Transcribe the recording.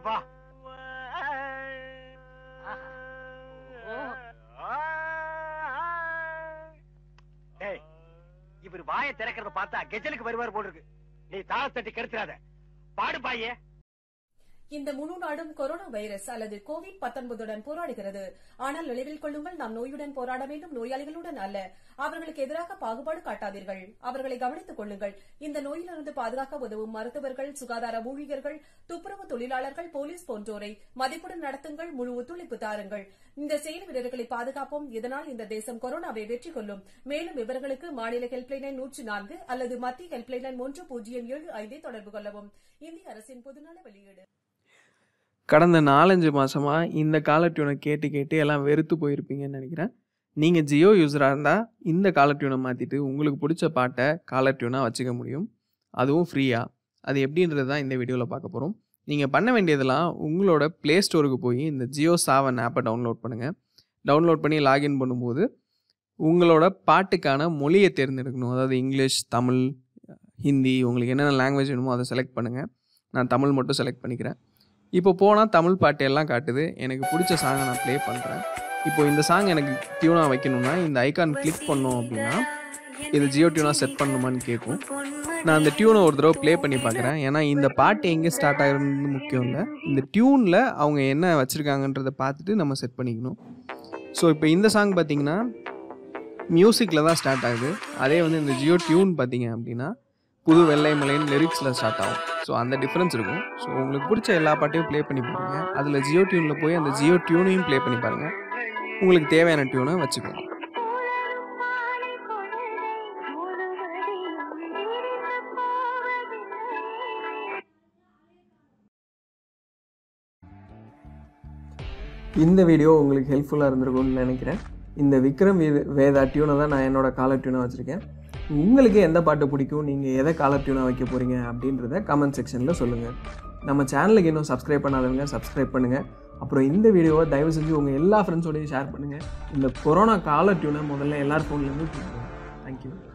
அப்பா டேய் இவர் வாயை திறக்கிறத பார்த்தா கெஜலுக்கு வருவார் போல் இருக்கு நீ தாளத்தட்டி கெடுத்துறாத பாடு பாயே இந்த முழு நாடும் கொரோனா வைரஸ் அல்லது கோவிட் 19 உடன் போராடுகிறது ஆனால் நினைவில் கொள்ளுங்கள் நாம் நோயுடன் போராட வேண்டும் நோயாளிகளுடன் அல்ல அவர்களுக்கு எதிராக பாகுபாடு காட்டாதீர்கள் அவர்களை கவனித்துக் கொள்ளுங்கள் இந்த நோயிலிருந்து பாதுகாக்க உதவும் மருத்துவர்கள் சுகாதார ஊழியர்கள் துப்புரவு தொழிலாளர்கள் போலீஸ் போன்றோரை மதிப்புடன் நடத்துங்கள் முழு ஒத்துழைப்பு தாருங்கள் இந்த செயல் வீரர்களை பாதுகாப்போம் இதனால் இந்த தேசம் கொரோனாவை வெற்றி கொள்ளும் மேலும் விவரங்களுக்கு மாநில ஹெல்ப்லைன் எண் நூற்று நான்கு அல்லது மத்திய ஹெல்ப்லைன் எண் ஒன்று பூஜ்ஜியம் ஏழு ஐந்தை தொடர்பு கொள்ளவும் இந்திய அரசின் பொதுநல வெளியீடு கடந்த நாலஞ்சு மாதமாக இந்த காலர் டியூனை கேட்டு கேட்டு எல்லாம் வெறுத்து போயிருப்பீங்கன்னு நினைக்கிறேன் நீங்கள் ஜியோ யூஸராக இருந்தால் இந்த காலர் டியூனை மாற்றிட்டு உங்களுக்கு பிடிச்ச பாட்டை காலர் டியூனாக வச்சுக்க முடியும் அதுவும் ஃப்ரீயாக அது எப்படின்றது தான் இந்த வீடியோவில் பார்க்க போகிறோம் நீங்கள் பண்ண வேண்டியதெல்லாம் உங்களோட ப்ளே ஸ்டோருக்கு போய் இந்த ஜியோ சாவன் ஆப்பை டவுன்லோட் பண்ணுங்கள் டவுன்லோட் பண்ணி லாகின் பண்ணும்போது உங்களோட பாட்டுக்கான மொழியை தேர்ந்தெடுக்கணும் அதாவது இங்கிலீஷ் தமிழ் ஹிந்தி உங்களுக்கு என்னென்ன லாங்குவேஜ் வேணுமோ அதை செலக்ட் பண்ணுங்கள் நான் தமிழ் மட்டும் செலக்ட் பண்ணிக்கிறேன் இப்போ போனால் தமிழ் பாட்டு எல்லாம் காட்டுது எனக்கு பிடிச்ச சாங்கை நான் ப்ளே பண்ணுறேன் இப்போ இந்த சாங் எனக்கு டியூனாக வைக்கணும்னா இந்த ஐகான் கிளிக் பண்ணோம் அப்படின்னா இது ஜியோ டியூனாக செட் பண்ணணுமான்னு கேட்கும் நான் அந்த டியூனை ஒரு தடவை ப்ளே பண்ணி பார்க்குறேன் ஏன்னா இந்த பாட்டு எங்கே ஸ்டார்ட் ஆகுறது முக்கியம் இல்லை இந்த டியூனில் அவங்க என்ன வச்சுருக்காங்கன்றதை பார்த்துட்டு நம்ம செட் பண்ணிக்கணும் ஸோ இப்போ இந்த சாங் பார்த்தீங்கன்னா மியூசிக்கில் தான் ஸ்டார்ட் ஆகுது அதே வந்து இந்த ஜியோ டியூன் பார்த்தீங்க அப்படின்னா புது வெள்ளை மலைன்னு லிரிக்ஸில் ஸ்டார்ட் ஆகும் ஸோ அந்த டிஃப்ரென்ஸ் இருக்கும் ஸோ உங்களுக்கு பிடிச்ச எல்லா பாட்டையும் ப்ளே பண்ணி பாருங்க அதில் ஜியோ டியூனில் போய் அந்த ஜியோ டியூனையும் ப்ளே பண்ணி பாருங்கள் உங்களுக்கு தேவையான டியூனை வச்சுக்கோங்க இந்த வீடியோ உங்களுக்கு ஹெல்ப்ஃபுல்லாக இருந்திருக்கும்னு நினைக்கிறேன் இந்த விக்ரம் வே- வேதா டியூனை தான் நான் என்னோட காலர் டியூனாக வச்சுருக்கேன் உங்களுக்கு எந்த பாட்டு பிடிக்கும் நீங்கள் எதை காலர் டியூனாக வைக்க போகிறீங்க அப்படின்றத கமெண்ட் செக்ஷனில் சொல்லுங்கள் நம்ம சேனலுக்கு இன்னும் சப்ஸ்கிரைப் பண்ணாதவங்க சப்ஸ்கிரைப் பண்ணுங்கள் அப்புறம் இந்த வீடியோவை தயவு செஞ்சு உங்கள் எல்லா ஃப்ரெண்ட்ஸோடையும் ஷேர் பண்ணுங்கள் இந்த கொரோனா காலர் டியூனை முதல்ல எல்லார் ஃபோன்லேருந்து தேங்க்யூ